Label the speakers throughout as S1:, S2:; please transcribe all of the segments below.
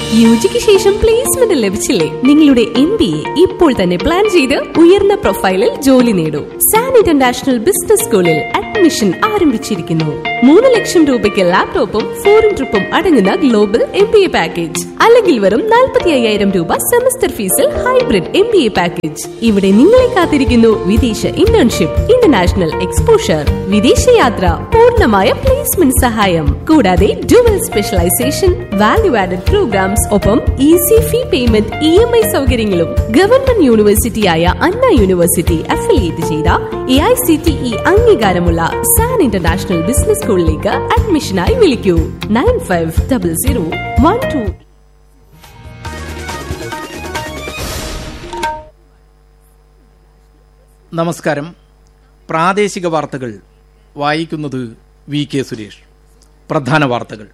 S1: U ജിക്ക് ശേഷം placement ലഭിച്ചില്ലേ നിങ്ങളുടെ എം ബി എ ഇപ്പോൾ തന്നെ പ്ലാൻ ചെയ്ത് ഉയർന്ന പ്രൊഫൈലിൽ ജോലി നേടൂ സാൻ ഇന്റർനാഷണൽ ബിസിനസ് സ്കൂളിൽ അഡ്മിഷൻ ആരംഭിച്ചിരിക്കുന്നു മൂന്ന് ലക്ഷം രൂപയ്ക്ക് ലാപ്ടോപ്പും ഫോറിൻ ട്രിപ്പും അടങ്ങുന്ന global M B A package അല്ലെങ്കിൽ വെറും നാൽപ്പത്തി അയ്യായിരം രൂപ സെമസ്റ്റർ ഫീസിൽ hybrid M B A package ഇവിടെ നിങ്ങളെ കാത്തിരിക്കുന്നു വിദേശ ഇന്റേൺഷിപ്പ് ഇന്റർനാഷണൽ എക്സ്പോഷർ വിദേശയാത്ര പൂർണ്ണമായ പ്ലേസ്മെന്റ് സഹായം കൂടാതെ dual specialization value added programs ഒപ്പം easy fee payment E M I സൗകര്യങ്ങളും ഗവൺമെന്റ് യൂണിവേഴ്സിറ്റിയായ അണ്ണ യൂണിവേഴ്സിറ്റി അഫിലിയേറ്റ് ചെയ്ത A I C T E അംഗീകാരമുള്ള സാൻ ഇന്റർനാഷണൽ ബിസിനസ് സ്കൂളിലേക്ക് അഡ്മിഷനായി വിളിക്കൂ nine five double zero one two
S2: നമസ്കാരം പ്രാദേശിക വാർത്തകൾ വായിക്കുന്നത് വി കെ സുരേഷ് പ്രധാന വാർത്തകൾ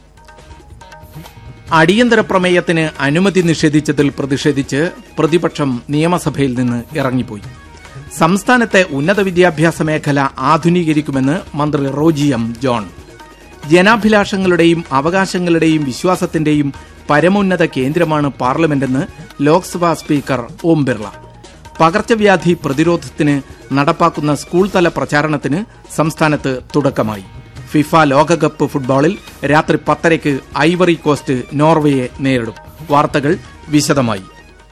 S2: അടിയന്തര പ്രമേയത്തിന് അനുമതി നിഷേധിച്ചതിൽ പ്രതിഷേധിച്ച് പ്രതിപക്ഷം നിയമസഭയിൽ നിന്ന് ഇറങ്ങിപ്പോയി സംസ്ഥാനത്തെ ഉന്നത വിദ്യാഭ്യാസ മേഖല ആധുനീകരിക്കുമെന്ന് മന്ത്രി റോജി എം ജോൺ ജനാഭിലാഷങ്ങളുടെയും അവകാശങ്ങളുടെയും വിശ്വാസത്തിന്റെയും പരമോന്നത കേന്ദ്രമാണ് പാർലമെന്റെന്ന് ലോക്സഭാ സ്പീക്കർ ഓം ബിർള പകർച്ചവ്യാധി പ്രതിരോധത്തിന് നടപ്പാക്കുന്ന സ്കൂൾ തല പ്രചാരണത്തിന് സംസ്ഥാനത്ത് തുടക്കമായി ഫിഫ ലോകകപ്പ് ഫുട്ബോളിൽ രാത്രി പത്തരയ്ക്ക് ഐവറി കോസ്റ്റ് നോർവേയെ നേരിടും വാർത്തകൾ വിശദമായി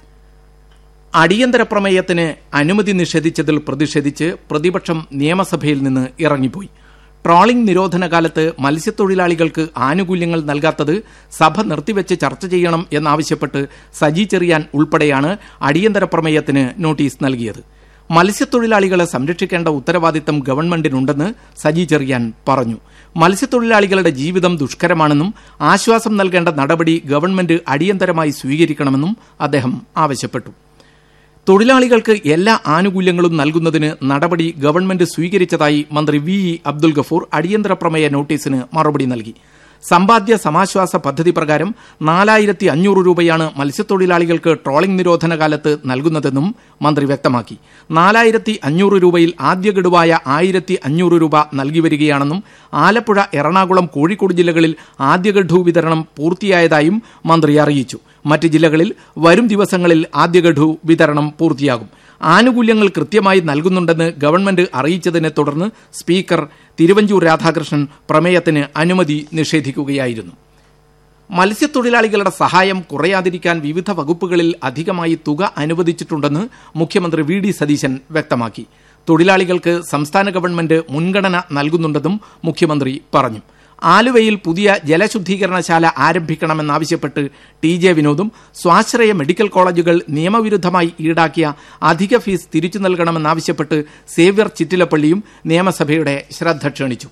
S2: അടിയന്തര പ്രമേയത്തിന് അനുമതി നിഷേധിച്ചതിൽ പ്രതിഷേധിച്ച് പ്രതിപക്ഷം നിയമസഭയിൽ നിന്ന് ഇറങ്ങിപ്പോയി ട്രോളിംഗ് നിരോധന കാലത്ത് മത്സ്യത്തൊഴിലാളികൾക്ക് ആനുകൂല്യങ്ങൾ നൽകാത്തത് സഭ നിർത്തിവെച്ച് ചർച്ച ചെയ്യണം എന്നാവശ്യപ്പെട്ട് സജി ചെറിയാൻ ഉൾപ്പെടെയാണ് അടിയന്തര പ്രമേയത്തിന് നോട്ടീസ് നൽകിയത് മത്സ്യത്തൊഴിലാളികളെ സംരക്ഷിക്കേണ്ട ഉത്തരവാദിത്തം ഗവൺമെന്റിനുണ്ടെന്ന് സജി ചെറിയാൻ പറഞ്ഞു മത്സ്യത്തൊഴിലാളികളുടെ ജീവിതം ദുഷ്കരമാണെന്നും ആശ്വാസം നൽകേണ്ട നടപടി ഗവൺമെന്റ് അടിയന്തരമായി സ്വീകരിക്കണമെന്നും അദ്ദേഹം ആവശ്യപ്പെട്ടു തൊഴിലാളികൾക്ക് എല്ലാ ആനുകൂല്യങ്ങളും നൽകുന്നതിന് നടപടി ഗവൺമെന്റ് സ്വീകരിച്ചതായി മന്ത്രി വി ഇ അബ്ദുൽ ഗഫൂർ അടിയന്തര പ്രമേയ നോട്ടീസിന് മറുപടി നൽകി സമ്പാദ്യ സമാശ്വാസ പദ്ധതി പ്രകാരം നാലായിരത്തി അഞ്ഞൂറ് രൂപയാണ് മത്സ്യത്തൊഴിലാളികൾക്ക് ട്രോളിംഗ് നിരോധന കാലത്ത് നൽകുന്നതെന്നും മന്ത്രി വ്യക്തമാക്കി നാലായിരത്തി അഞ്ഞൂറ് രൂപയിൽ ആദ്യ ഗഡുവായ ആയിരത്തി അഞ്ഞൂറ് രൂപ നൽകി വരികയാണെന്നും ആലപ്പുഴ എറണാകുളം കോഴിക്കോട് ജില്ലകളിൽ ആദ്യ ഗഡു വിതരണം പൂർത്തിയായതായും മന്ത്രി അറിയിച്ചു മറ്റ് ജില്ലകളിൽ വരും ദിവസങ്ങളിൽ ആദ്യ ഗഡു വിതരണം പൂർത്തിയാകും ആനുകൂല്യങ്ങൾ കൃത്യമായി നൽകുന്നുണ്ടെന്ന് ഗവൺമെന്റ് അറിയിച്ചതിനെ തുടർന്ന് സ്പീക്കർ തിരുവഞ്ചൂർ രാധാകൃഷ്ണൻ പ്രമേയത്തിന് അനുമതി നിഷേധിക്കുകയായിരുന്നു മത്സ്യത്തൊഴിലാളികളുടെ സഹായം കുറയാതിരിക്കാൻ വിവിധ വകുപ്പുകളിൽ അധികമായി തുക അനുവദിച്ചിട്ടുണ്ടെന്ന് മുഖ്യമന്ത്രി വി ഡി സതീശൻ വ്യക്തമാക്കി തൊഴിലാളികൾക്ക് സംസ്ഥാന ഗവൺമെന്റ് മുൻഗണന നൽകുന്നുണ്ടെന്നും മുഖ്യമന്ത്രി പറഞ്ഞു ആലുവയിൽ പുതിയ ജലശുദ്ധീകരണശാല ആരംഭിക്കണമെന്നാവശ്യപ്പെട്ട് ടി ജെ വിനോദും സ്വാശ്രയ മെഡിക്കൽ കോളേജുകൾ നിയമവിരുദ്ധമായി ഈടാക്കിയ അധിക ഫീസ് തിരിച്ചു നൽകണമെന്നാവശ്യപ്പെട്ട് സേവ്യർ ചിറ്റിലപ്പള്ളിയും നിയമസഭയുടെ ശ്രദ്ധ ക്ഷണിച്ചു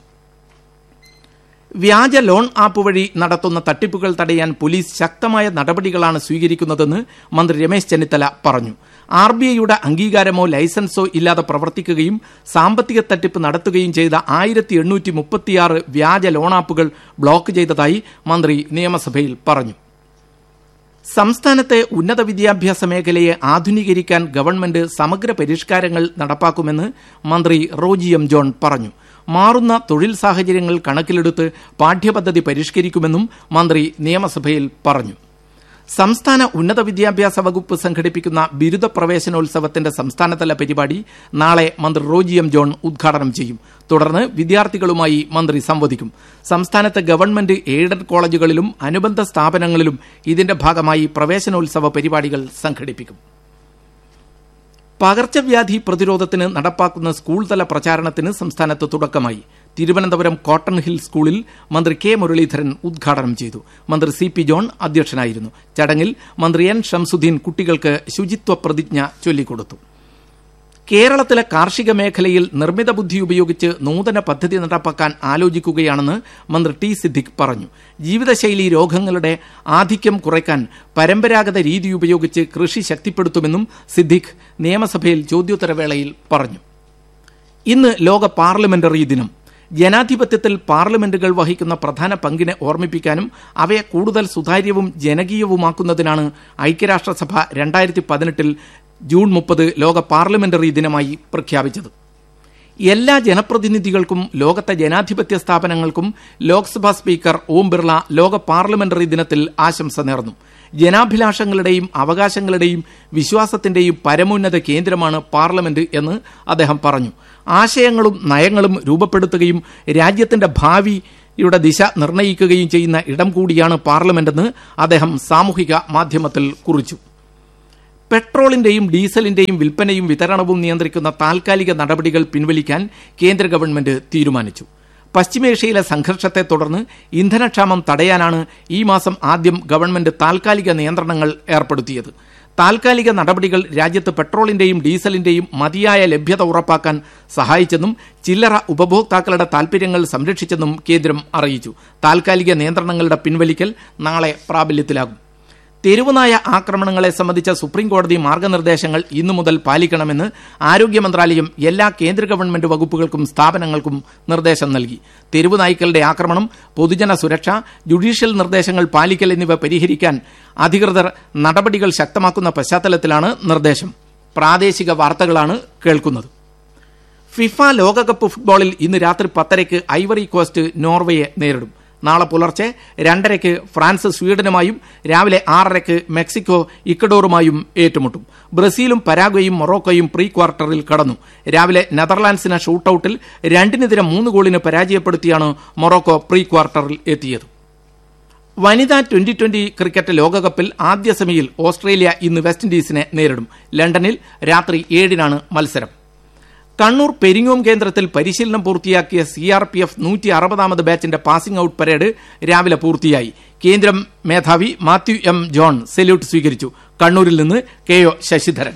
S2: വ്യാജ ലോൺ ആപ്പ് വഴി നടത്തുന്ന തട്ടിപ്പുകൾ തടയാൻ പോലീസ് ശക്തമായ നടപടികളാണ് സ്വീകരിക്കുന്നതെന്ന് മന്ത്രി രമേശ് ചെന്നിത്തല പറഞ്ഞു ആർ ബി ഐയുടെ അംഗീകാരമോ ലൈസൻസോ ഇല്ലാതെ പ്രവർത്തിക്കുകയും സാമ്പത്തിക തട്ടിപ്പ് നടത്തുകയും ചെയ്ത ആയിരത്തി എണ്ണൂറ്റി മുപ്പത്തിയാറ് വ്യാജ ലോൺ ആപ്പുകൾ ബ്ലോക്ക് ചെയ്തതായി മന്ത്രി നിയമസഭയിൽ പറഞ്ഞു സംസ്ഥാനത്തെ ഉന്നത വിദ്യാഭ്യാസ മേഖലയെ ആധുനീകരിക്കാൻ ഗവൺമെന്റ് സമഗ്ര പരിഷ്കാരങ്ങൾ നടപ്പാക്കുമെന്ന് മന്ത്രി റോജി എം ജോൺ പറഞ്ഞു മാറുന്ന തൊഴിൽ സാഹചര്യങ്ങൾ കണക്കിലെടുത്ത് പാഠ്യപദ്ധതി പരിഷ്കരിക്കുമെന്നും മന്ത്രി നിയമസഭയിൽ പറഞ്ഞു സംസ്ഥാന ഉന്നത വിദ്യാഭ്യാസ വകുപ്പ് സംഘടിപ്പിക്കുന്ന ബിരുദ പ്രവേശനോത്സവത്തിന്റെ സംസ്ഥാനതല പരിപാടി നാളെ മന്ത്രി റോജി എം ജോൺ ഉദ്ഘാടനം ചെയ്യും തുടർന്ന് വിദ്യാർത്ഥികളുമായി മന്ത്രി സംവദിക്കും സംസ്ഥാനത്തെ ഗവൺമെന്റ് എയ്ഡഡ് കോളേജുകളിലും അനുബന്ധ സ്ഥാപനങ്ങളിലും ഇതിന്റെ ഭാഗമായി പ്രവേശനോത്സവ പരിപാടികൾ സംഘടിപ്പിക്കും പകർച്ചവ്യാധി പ്രതിരോധത്തിന് നടപ്പാക്കുന്ന സ്കൂൾ തല പ്രചാരണത്തിന് സംസ്ഥാനത്ത് തുടക്കമായി തിരുവനന്തപുരം കോട്ടൺ ഹിൽ സ്കൂളിൽ മന്ത്രി കെ മുരളീധരൻ ഉദ്ഘാടനം ചെയ്തു മന്ത്രി സി പി ജോൺ അധ്യക്ഷനായിരുന്നു ചടങ്ങിൽ മന്ത്രി എൻ ഷംസുദ്ദീൻ കുട്ടികൾക്ക് ശുചിത്വ പ്രതിജ്ഞ ചൊല്ലിക്കൊടുത്തു കേരളത്തിലെ കാർഷിക മേഖലയിൽ നിർമ്മിത ബുദ്ധി ഉപയോഗിച്ച് നൂതന പദ്ധതി നടപ്പാക്കാൻ ആലോചിക്കുകയാണെന്ന് മന്ത്രി ടി സിദ്ദിഖ് പറഞ്ഞു ജീവിതശൈലി രോഗങ്ങളുടെ ആധിക്യം കുറയ്ക്കാൻ പരമ്പരാഗത രീതി ഉപയോഗിച്ച് കൃഷി ശക്തിപ്പെടുത്തുമെന്നും സിദ്ദിഖ് നിയമസഭയിൽ ചോദ്യോത്തരവേളയിൽ പറഞ്ഞു ഇന്ന് ലോക പാർലമെന്ററി ദിനം ജനാധിപത്യത്തിൽ പാർലമെന്റുകൾ വഹിക്കുന്ന പ്രധാന പങ്കിനെ ഓർമ്മിപ്പിക്കാനും അവയെ കൂടുതൽ സുതാര്യവും ജനകീയവുമാക്കുന്നതിനാണ് ഐക്യരാഷ്ട്രസഭ രണ്ടായിരത്തി പതിനെട്ടിൽ ജൂൺ മുപ്പത് ലോക പാർലമെന്ററി ദിനമായി പ്രഖ്യാപിച്ചത് എല്ലാ ജനപ്രതിനിധികൾക്കും ലോകത്തെ ജനാധിപത്യ സ്ഥാപനങ്ങൾക്കും ലോക്സഭാ സ്പീക്കർ ഓം ബിർള ലോക പാർലമെന്ററി ദിനത്തിൽ ആശംസ നേർന്നു ജനാഭിലാഷങ്ങളുടെയും അവകാശങ്ങളുടെയും വിശ്വാസത്തിന്റെയും പരമോന്നത കേന്ദ്രമാണ് പാർലമെന്റ് എന്ന് അദ്ദേഹം പറഞ്ഞു ആശയങ്ങളും നയങ്ങളും രൂപപ്പെടുത്തുകയും രാജ്യത്തിന്റെ ഭാവിയുടെ ദിശ നിർണ്ണയിക്കുകയും ചെയ്യുന്ന ഇടം കൂടിയാണ് പാർലമെന്റെന്ന് അദ്ദേഹം സാമൂഹിക മാധ്യമത്തിൽ കുറിച്ചു പെട്രോളിന്റെയും ഡീസലിന്റെയും വിൽപ്പനയും വിതരണവും നിയന്ത്രിക്കുന്ന താൽക്കാലിക നടപടികൾ പിൻവലിക്കാൻ കേന്ദ്ര ഗവൺമെന്റ് തീരുമാനിച്ചു പശ്ചിമേഷ്യയിലെ സംഘർഷത്തെ തുടർന്ന് ഇന്ധനക്ഷാമം തടയാനാണ് ഈ മാസം ആദ്യം ഗവൺമെന്റ് താൽക്കാലിക നിയന്ത്രണങ്ങൾ ഏർപ്പെടുത്തിയത് താൽക്കാലിക നടപടികൾ രാജ്യത്ത് പെട്രോളിന്റെയും ഡീസലിന്റെയും മതിയായ ലഭ്യത ഉറപ്പാക്കാൻ സഹായിച്ചെന്നും ചില്ലറ ഉപഭോക്താക്കളുടെ താൽപര്യങ്ങൾ സംരക്ഷിച്ചെന്നും കേന്ദ്രം അറിയിച്ചു താൽക്കാലിക നിയന്ത്രണങ്ങളുടെ പിൻവലിക്കൽ നാളെ പ്രാബല്യത്തിലാകും തെരുവുനായ ആക്രമണങ്ങളെ സംബന്ധിച്ച സുപ്രീംകോടതി മാർഗനിർദ്ദേശങ്ങൾ ഇന്നു മുതൽ പാലിക്കണമെന്ന് ആരോഗ്യ മന്ത്രാലയം എല്ലാ കേന്ദ്ര ഗവൺമെന്റ് വകുപ്പുകൾക്കും സ്ഥാപനങ്ങൾക്കും നിർദ്ദേശം നൽകി തെരുവുനായ്ക്കളുടെ ആക്രമണം പൊതുജന സുരക്ഷ ജുഡീഷ്യൽ നിർദ്ദേശങ്ങൾ പാലിക്കൽ എന്നിവ പരിഹരിക്കാൻ അധികൃതർ നടപടികൾ ശക്തമാക്കുന്ന പശ്ചാത്തലത്തിലാണ് നിർദ്ദേശം പ്രാദേശിക വാർത്തകളാണ് കേൾക്കുന്നത് ഫിഫ ലോകകപ്പ് ഫുട്ബോളിൽ ഇന്ന് രാത്രി പത്തരയ്ക്ക് ഐവറി കോസ്റ്റ് നോർവേയെ നേരിടും നാളെ പുലർച്ചെ രണ്ടരയ്ക്ക് ഫ്രാൻസ് സ്വീഡനുമായും രാവിലെ ആറരയ്ക്ക് മെക്സിക്കോ ഇക്കഡോറുമായും ഏറ്റുമുട്ടും ബ്രസീലും പരാഗ്വയും മൊറോക്കോയും പ്രീ ക്വാർട്ടറിൽ കടന്നു രാവിലെ നെതർലാൻഡ്സിനെ ഷൂട്ടൌട്ടിൽ രണ്ടിനെതിരെ മൂന്ന് ഗോളിന് പരാജയപ്പെടുത്തിയാണ് മൊറോക്കോ പ്രീ ക്വാർട്ടറിൽ എത്തിയത് വനിതാ ട്വന്റി ട്വന്റി ക്രിക്കറ്റ് ലോകകപ്പിൽ ആദ്യ സെമിയിൽ ഓസ്ട്രേലിയ ഇന്ന് വെസ്റ്റ് ഇൻഡീസിനെ നേരിടും ലണ്ടനിൽ രാത്രി ഏഴിനാണ് മത്സരം കണ്ണൂർ പെരിങ്ങോം കേന്ദ്രത്തിൽ പരിശീലനം പൂർത്തിയാക്കിയ സി ആർ പി എഫ് നൂറ്റി അറുപതാമത് ബാച്ചിന്റെ പാസിംഗ് ഔട്ട് പരേഡ് രാവിലെ പൂർത്തിയായി കേന്ദ്രം മേധാവി മാത്യു എം ജോൺ സല്യൂട്ട് സ്വീകരിച്ചു കണ്ണൂരിൽ നിന്ന് കെ ഒ ശശിധരൻ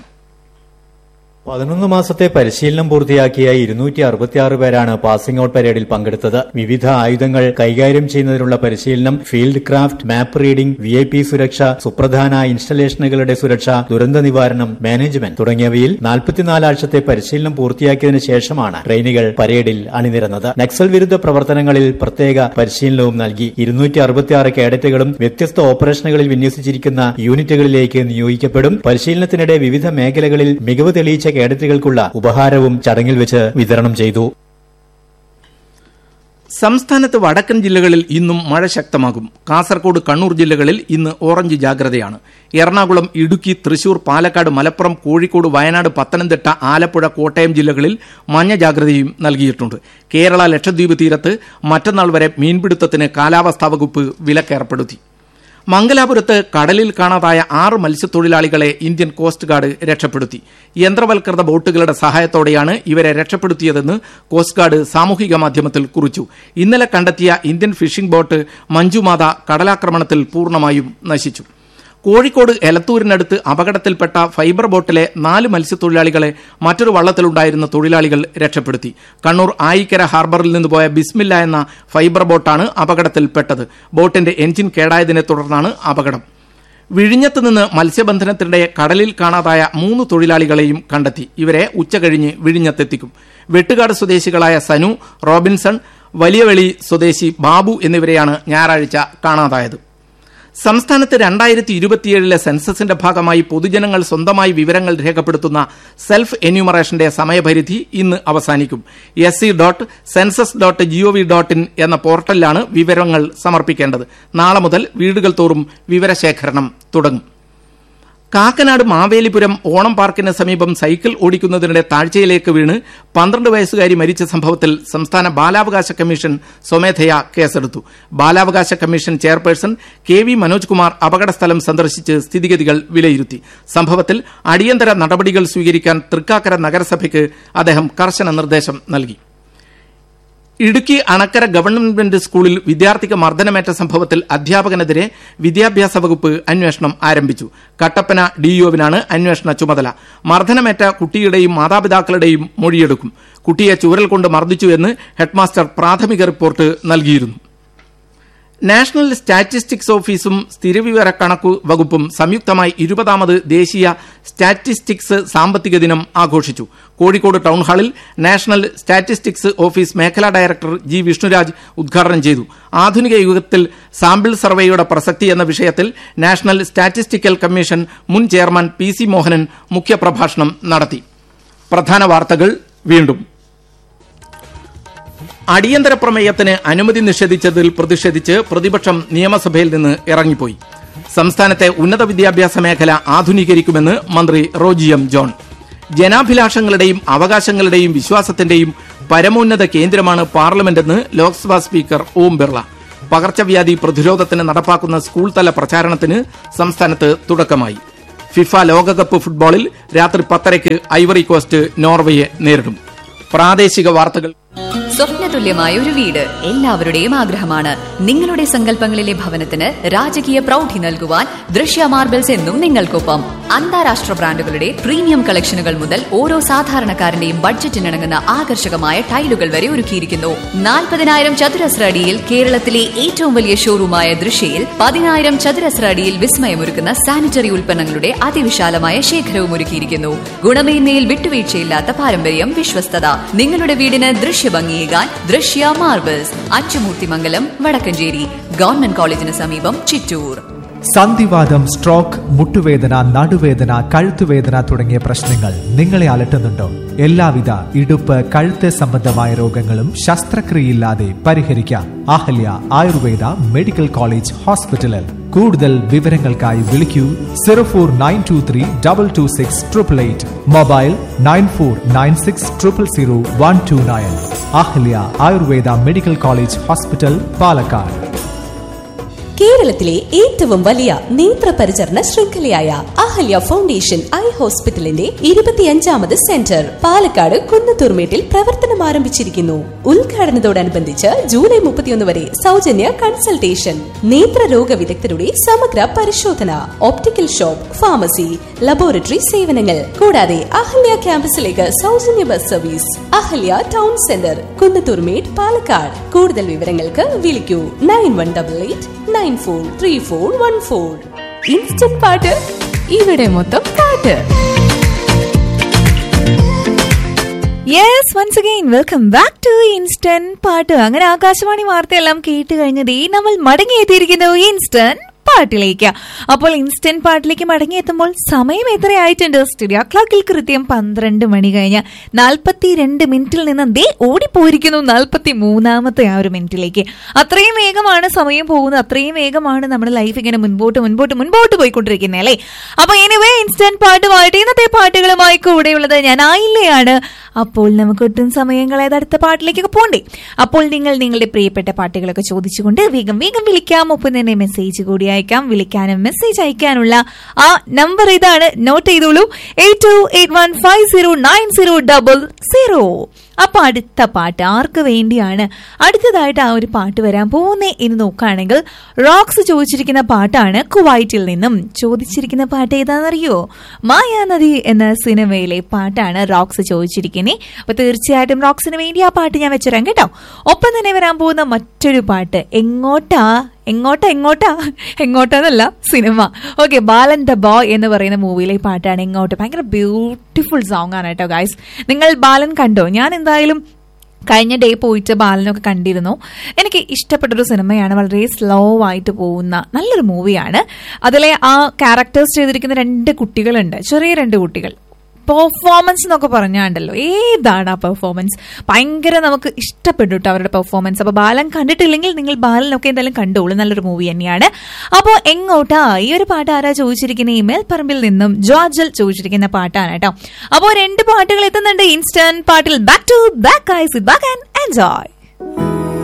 S3: പതിനൊന്ന് മാസത്തെ പരിശീലനം പൂർത്തിയാക്കിയ ഇരുന്നൂറ്റി അറുപത്തിയാറ് പേരാണ് പാസിംഗ് ഔട്ട് പരേഡിൽ പങ്കെടുത്തത് വിവിധ ആയുധങ്ങൾ കൈകാര്യം ചെയ്യുന്നതിനുള്ള പരിശീലനം field craft map reading V I P സുരക്ഷ സുപ്രധാന ഇൻസ്റ്റലേഷനുകളുടെ സുരക്ഷ ദുരന്ത നിവാരണം മാനേജ്മെന്റ് തുടങ്ങിയവയിൽ നാൽപ്പത്തിനാല് ആഴ്ചത്തെ പരിശീലനം പൂർത്തിയാക്കിയതിനു ശേഷമാണ് ട്രെയിനികൾ പരേഡിൽ അണിനിരന്നത് നക്സൽ വിരുദ്ധ പ്രവർത്തനങ്ങളിൽ പ്രത്യേക പരിശീലനവും നൽകി ഇരുന്നൂറ്റി അറുപത്തിയാറ് കേഡറ്റുകളും വ്യത്യസ്ത ഓപ്പറേഷനുകളിൽ വിന്യസിച്ചിരിക്കുന്ന യൂണിറ്റുകളിലേക്ക് നിയോഗിക്കപ്പെടും പരിശീലനത്തിനിടെ വിവിധ മേഖലകളിൽ മികവ് തെളിയിച്ച കേഡറ്റുകൾക്കുള്ള ഉപഹാരവും ചടങ്ങിൽ വെച്ച് വിതരണം ചെയ്തു
S2: സംസ്ഥാനത്ത് വടക്കൻ ജില്ലകളിൽ ഇന്നും മഴ ശക്തമാകും കാസർകോട് കണ്ണൂർ ജില്ലകളിൽ ഇന്ന് ഓറഞ്ച് ജാഗ്രതയാണ് എറണാകുളം ഇടുക്കി തൃശൂർ പാലക്കാട് മലപ്പുറം കോഴിക്കോട് വയനാട് പത്തനംതിട്ട ആലപ്പുഴ കോട്ടയം ജില്ലകളിൽ മഞ്ഞ ജാഗ്രതയും നൽകിയിട്ടുണ്ട് കേരള ലക്ഷദ്വീപ് തീരത്ത് മറ്റന്നാൾ വരെ മീൻപിടുത്തത്തിന് കാലാവസ്ഥാ വകുപ്പ് വിലക്കേർപ്പെടുത്തി മംഗലാപുരത്ത് കടലിൽ കാണാതായ ആറ് മത്സ്യത്തൊഴിലാളികളെ ഇന്ത്യൻ കോസ്റ്റ് ഗാർഡ് രക്ഷപ്പെടുത്തി യന്ത്രവൽകൃത ബോട്ടുകളുടെ സഹായത്തോടെയാണ് ഇവരെ രക്ഷപ്പെടുത്തിയതെന്ന് കോസ്റ്റ് ഗാർഡ് സാമൂഹിക മാധ്യമത്തിൽ കുറിച്ചു ഇന്നലെ കണ്ടെത്തിയ ഇന്ത്യൻ ഫിഷിംഗ് ബോട്ട് മഞ്ജുമാത കടലാക്രമണത്തിൽ പൂർണ്ണമായും നശിച്ചു കോഴിക്കോട് എലത്തൂരിനടുത്ത് അപകടത്തിൽപ്പെട്ട ഫൈബർ ബോട്ടിലെ നാല് മത്സ്യത്തൊഴിലാളികളെ മറ്റൊരു വള്ളത്തിലുണ്ടായിരുന്ന തൊഴിലാളികൾ രക്ഷപ്പെടുത്തി കണ്ണൂർ ആയിക്കര ഹാർബറിൽ നിന്ന് പോയ ബിസ്മില്ല എന്ന ഫൈബർ ബോട്ടാണ് അപകടത്തിൽപ്പെട്ടത് ബോട്ടിന്റെ എഞ്ചിൻ കേടായതിനെ തുടർന്നാണ് അപകടം വിഴിഞ്ഞത്ത് നിന്ന് മത്സ്യബന്ധനത്തിനിടെ കടലിൽ കാണാതായ മൂന്ന് തൊഴിലാളികളെയും കണ്ടെത്തി ഇവരെ ഉച്ചകഴിഞ്ഞ് വിഴിഞ്ഞത്തെത്തിക്കും വെട്ടുകാട് സ്വദേശികളായ സനു റോബിൻസൺ വലിയവെളി സ്വദേശി ബാബു എന്നിവരെയാണ് ഞായറാഴ്ച കാണാതായത് സംസ്ഥാനത്ത് രണ്ടായിരത്തി ഇരുപത്തിയേഴിലെ സെൻസസിന്റെ ഭാഗമായി പൊതുജനങ്ങൾ സ്വന്തമായി വിവരങ്ങൾ രേഖപ്പെടുത്തുന്ന സെൽഫ് എന്യൂമറേഷന്റെ സമയപരിധി ഇന്ന് അവസാനിക്കും S C dot census dot G O V dot in എന്ന പോർട്ടലിലാണ് വിവരങ്ങൾ സമർപ്പിക്കേണ്ടത് നാളെ മുതൽ വീടുകൾ തോറും വിവരശേഖരണം തുടങ്ങും കാക്കനാട് മാവേലിപുരം ഓണം പാർക്കിന് സമീപം സൈക്കിൾ ഓടിക്കുന്നതിനിടെ താഴ്ചയിലേക്ക് വീണ് പന്ത്രണ്ട് വയസ്സുകാരി മരിച്ച സംഭവത്തിൽ സംസ്ഥാന ബാലാവകാശ കമ്മീഷൻ സ്വമേധയാ കേസെടുത്തു ബാലാവകാശ commission chairperson K V Manoj Kumar അപകടസ്ഥലം സന്ദർശിച്ച് സ്ഥിതിഗതികൾ വിലയിരുത്തി സംഭവത്തിൽ അടിയന്തര നടപടികൾ സ്വീകരിക്കാൻ തൃക്കാക്കര നഗരസഭയ്ക്ക് അദ്ദേഹം കർശന നിർദ്ദേശം നൽകി ഇടുക്കി അണക്കര ഗവൺമെന്റ് സ്കൂളിൽ വിദ്യാർത്ഥിക്ക് മർദ്ദനമേറ്റ സംഭവത്തിൽ അധ്യാപകനെതിരെ വിദ്യാഭ്യാസ വകുപ്പ് അന്വേഷണം ആരംഭിച്ചു കട്ടപ്പന ഡിഇഒവിനാണ് അന്വേഷണ ചുമതല മർദ്ദനമേറ്റ കുട്ടിയുടെയും മാതാപിതാക്കളുടെയും മൊഴിയെടുക്കും കുട്ടിയെ ചൂരൽ കൊണ്ട് മർദ്ദിച്ചു എന്ന് ഹെഡ്മാസ്റ്റർ പ്രാഥമിക റിപ്പോർട്ട് നൽകിയിരുന്നു നാഷണൽ സ്റ്റാറ്റിസ്റ്റിക്സ് ഓഫീസും സ്ഥിരവിവര കണക്കു വകുപ്പും സംയുക്തമായി ഇരുപതാമത് ദേശീയ സ്റ്റാറ്റിസ്റ്റിക്സ് സാമ്പത്തിക ദിനം ആഘോഷിച്ചു കോഴിക്കോട് ടൗൺഹാളിൽ നാഷണൽ സ്റ്റാറ്റിസ്റ്റിക്സ് ഓഫീസ് മേഖലാ ഡയറക്ടർ ജി വിഷ്ണുരാജ് ഉദ്ഘാടനം ചെയ്തു ആധുനിക യുഗത്തിൽ സാമ്പിൾ സർവേയുടെ പ്രസക്തി എന്ന വിഷയത്തിൽ നാഷണൽ സ്റ്റാറ്റിസ്റ്റിക്കൽ കമ്മീഷൻ മുൻ ചെയർമാൻ പി സി മോഹനൻ മുഖ്യപ്രഭാഷണം നടത്തി പ്രധാന വാർത്തകൾ വീണ്ടും അടിയന്തര പ്രമേയത്തിന് അനുമതി നിഷേധിച്ചതിൽ പ്രതിഷേധിച്ച് പ്രതിപക്ഷം നിയമസഭയിൽ നിന്ന് ഇറങ്ങിപ്പോയി സംസ്ഥാനത്തെ ഉന്നത വിദ്യാഭ്യാസ മേഖല ആധുനീകരിക്കുമെന്ന് മന്ത്രി റോജി എം ജോൺ ജനാഭിലാഷങ്ങളുടെയും അവകാശങ്ങളുടെയും വിശ്വാസത്തിന്റെയും പരമോന്നത കേന്ദ്രമാണ് പാർലമെന്റെന്ന് ലോക്സഭാ സ്പീക്കർ ഓം ബിർള പകർച്ചവ്യാധി പ്രതിരോധത്തിന് നടപ്പാക്കുന്ന സ്കൂൾ തല പ്രചാരണത്തിന് സംസ്ഥാനത്ത് തുടക്കമായി ഫിഫ ലോകകപ്പ് ഫുട്ബോളിൽ രാത്രി പത്തരയ്ക്ക് ഐവറി കോസ്റ്റ് നോർവയെ നേരിടും പ്രാദേശിക വാർത്തകൾ
S4: സ്വപ്നതുല്യമായ ഒരു വീട് എല്ലാവരുടെയും ആഗ്രഹമാണ് നിങ്ങളുടെ സങ്കല്പങ്ങളിലെ ഭവനത്തിന് രാജകീയ പ്രൗഢി നൽകുവാൻ ദൃശ്യ മാർബിൾസ് എന്നും നിങ്ങൾക്കൊപ്പം അന്താരാഷ്ട്ര ബ്രാൻഡുകളുടെ പ്രീമിയം കളക്ഷനുകൾ മുതൽ ഓരോ സാധാരണക്കാരന്റെയും ബഡ്ജറ്റിനിണങ്ങുന്ന ആകർഷകമായ ടൈലുകൾ വരെ ഒരുക്കിയിരിക്കുന്നു നാൽപ്പതിനായിരം ചതുരശ്ര അടിയിൽ കേരളത്തിലെ ഏറ്റവും വലിയ ഷോറൂമായ ദൃശ്യയിൽ പതിനായിരം ചതുരശ്ര അടിയിൽ വിസ്മയമൊരുക്കുന്ന സാനിറ്ററി ഉൽപ്പന്നങ്ങളുടെ അതിവിശാലമായ ശേഖരവും ഒരുക്കിയിരിക്കുന്നു ഗുണമേന്മയിൽ വിട്ടുവീഴ്ചയില്ലാത്ത പാരമ്പര്യം വിശ്വസ്തത നിങ്ങളുടെ വീടിന് ദൃശ്യഭംഗിയേകാൻ ദൃശ്യ മാർബിൾസ് അച്ചുമൂർത്തിമംഗലം വടക്കഞ്ചേരി ഗവൺമെന്റ് കോളേജിന് സമീപം ചിറ്റൂർ
S5: സന്ധിവാദം സ്ട്രോക്ക് മുട്ടുവേദന നടുവേദന കഴുത്തുവേദന തുടങ്ങിയ പ്രശ്നങ്ങൾ നിങ്ങളെ അലട്ടുന്നുണ്ടോ എല്ലാവിധ ഇടുപ്പ് കഴുത്ത് സംബന്ധമായ രോഗങ്ങളും ശസ്ത്രക്രിയയില്ലാതെ പരിഹരിക്കാം അഹല്യ ആയുർവേദ മെഡിക്കൽ കോളേജ് ഹോസ്പിറ്റലിൽ കൂടുതൽ വിവരങ്ങൾക്കായി വിളിക്കൂ zero four nine two three double two six triple eight mobile nine four nine six triple zero one two nine Ahalya Ayurveda medical college hospital Palakkad
S1: കേരളത്തിലെ ഏറ്റവും വലിയ നേത്ര പരിചരണ ശൃംഖലയായ അഹല്യ ഫൗണ്ടേഷൻ ഐ ഹോസ്പിറ്റലിന്റെ ഇരുപത്തിയഞ്ചാമത് സെന്റർ പാലക്കാട് കുന്നത്തൂർമേട്ടിൽ പ്രവർത്തനം ആരംഭിച്ചിരിക്കുന്നു ഉദ്ഘാടനത്തോടനുബന്ധിച്ച് ജൂലൈ മുപ്പത്തിയൊന്ന് വരെ സൗജന്യ കൺസൾട്ടേഷൻ നേത്രരോഗ വിദഗ്ധരുടെ സമഗ്ര പരിശോധന ഓപ്റ്റിക്കൽ ഷോപ്പ് ഫാർമസി ലബോറട്ടറി സേവനങ്ങൾ കൂടാതെ അഹല്യ ക്യാമ്പസിലേക്ക് സൗജന്യ bus service Ahalya town centre Kunnathurmedu Palakkad കൂടുതൽ വിവരങ്ങൾക്ക് വിളിക്കൂ nine one double eight nine four three four one four instant പാട്ട് ഇവിടെ മൊത്തം പാട്ട്
S6: yes once again welcome back to instant പാട്ട് അങ്ങനെ ആകാശവാണി വാർത്തയെല്ലാം കേട്ട് കഴിഞ്ഞത് ഈ നമ്മൾ മടങ്ങിയെത്തിയിരിക്കുന്നു ഇൻസ്റ്റന്റ് പാട്ടിലേക്ക് അപ്പോൾ ഇൻസ്റ്റന്റ് പാട്ടിലേക്ക് മടങ്ങിയെത്തുമ്പോൾ സമയം എത്രയായിട്ടുണ്ട് സ്റ്റുഡിയോ ക്ലോക്കിൽ കൃത്യം പന്ത്രണ്ട് മണി കഴിഞ്ഞ് നാൽപ്പത്തി രണ്ട് മിനിറ്റിൽ നിന്ന് ദേ ഓടിപ്പോയിരിക്കുന്നു നാൽപ്പത്തി മൂന്നാമത്തെ ആ ഒരു മിനിറ്റിലേക്ക് അത്രയും വേഗമാണ് സമയം പോകുന്നത് അത്രയും വേഗമാണ് നമ്മുടെ ലൈഫ് ഇങ്ങനെ മുൻപോട്ട് മുൻപോട്ട് മുൻപോട്ട് പോയിക്കൊണ്ടിരിക്കുന്നത് അല്ലേ അപ്പൊ എനിവേ ഇൻസ്റ്റന്റ് പാട്ടുമായിട്ട് ഇന്നത്തെ പാട്ടുകളുമായി കൂടെയുള്ളത് ഞാൻ ആയില്ലയാണ് അപ്പോൾ നമുക്ക് ഒട്ടും സമയം കളയാതെ അടുത്ത പാട്ടിലേക്കൊക്കെ പോണ്ടേ അപ്പോൾ നിങ്ങൾ നിങ്ങളുടെ പ്രിയപ്പെട്ട പാട്ടുകളൊക്കെ ചോദിച്ചുകൊണ്ട് വേഗം വേഗം വിളിക്കാം ഒപ്പം തന്നെ മെസ്സേജ് കൂടി അയക്കാം വിളിക്കാനും മെസ്സേജ് അയക്കാനുള്ള ആ നമ്പർ ഇതാണ് നോട്ട് ചെയ്തോളൂ eight two eight one five zero nine zero double zero അപ്പൊ അടുത്ത പാട്ട് ആർക്ക് വേണ്ടിയാണ് അടുത്തതായിട്ട് ആ ഒരു പാട്ട് വരാൻ പോകുന്നേ എന്ന് നോക്കുകയാണെങ്കിൽ റോക്സ് ചോദിച്ചിരിക്കുന്ന പാട്ടാണ് കുവൈറ്റിൽ നിന്നും ചോദിച്ചിരിക്കുന്ന പാട്ട് ഏതാണെന്നറിയോ മായാനദി എന്ന സിനിമയിലെ പാട്ടാണ് റോക്സ് ചോദിച്ചിരിക്കുന്നത് അപ്പൊ തീർച്ചയായിട്ടും റോക്സിന് വേണ്ടി ആ പാട്ട് ഞാൻ വെച്ചുതരാം കേട്ടോ ഒപ്പം തന്നെ വരാൻ പോകുന്ന മറ്റൊരു പാട്ട് എങ്ങോട്ടാ എങ്ങോട്ടാ എങ്ങോട്ടാ എങ്ങോട്ടാന്നല്ല cinema okay Balan the boy എന്ന് പറയുന്ന മൂവിയിലെ പാട്ടാണ് എങ്ങോട്ട് ഭയങ്കര ബ്യൂട്ടിഫുൾ സോങ് ആണ് കേട്ടോ ഗൈസ് നിങ്ങൾ ബാലൻ കണ്ടോ ഞാൻ എന്തായാലും കഴിഞ്ഞ ഡേ പോയിട്ട് ബാലനൊക്കെ കണ്ടിരുന്നു എനിക്ക് ഇഷ്ടപ്പെട്ടൊരു സിനിമയാണ് വളരെ സ്ലോ ആയിട്ട് പോകുന്ന നല്ലൊരു മൂവിയാണ് അതിലെ ആ ക്യാരക്ടേഴ്സ് ചെയ്തിരിക്കുന്ന രണ്ട് കുട്ടികളുണ്ട് ചെറിയ രണ്ട് കുട്ടികൾ പെർഫോമൻസ് എന്നൊക്കെ പറഞ്ഞാണ്ടല്ലോ ഏതാണ് ആ പെർഫോമൻസ് ഭയങ്കര നമുക്ക് ഇഷ്ടപ്പെട്ടു കേട്ടോ അവരുടെ പെർഫോമൻസ് അപ്പൊ ബാലൻ കണ്ടിട്ടില്ലെങ്കിൽ നിങ്ങൾ ബാലനൊക്കെ എന്തായാലും കണ്ടോളൂ നല്ലൊരു മൂവി തന്നെയാണ് അപ്പോൾ എങ്ങോട്ടാ ഈ ഒരു പാട്ട് ആരാ ചോദിച്ചിരിക്കുന്ന ഇമെയിൽ പറമ്പിൽ നിന്നും ജോർജൽ ചോദിച്ചിരിക്കുന്ന പാട്ടാണ് കേട്ടോ അപ്പോൾ രണ്ട് പാട്ടുകൾ എത്തുന്നുണ്ട് ഇൻസ്റ്റന്റ് പാട്ടിൽ back to back ice back and enjoy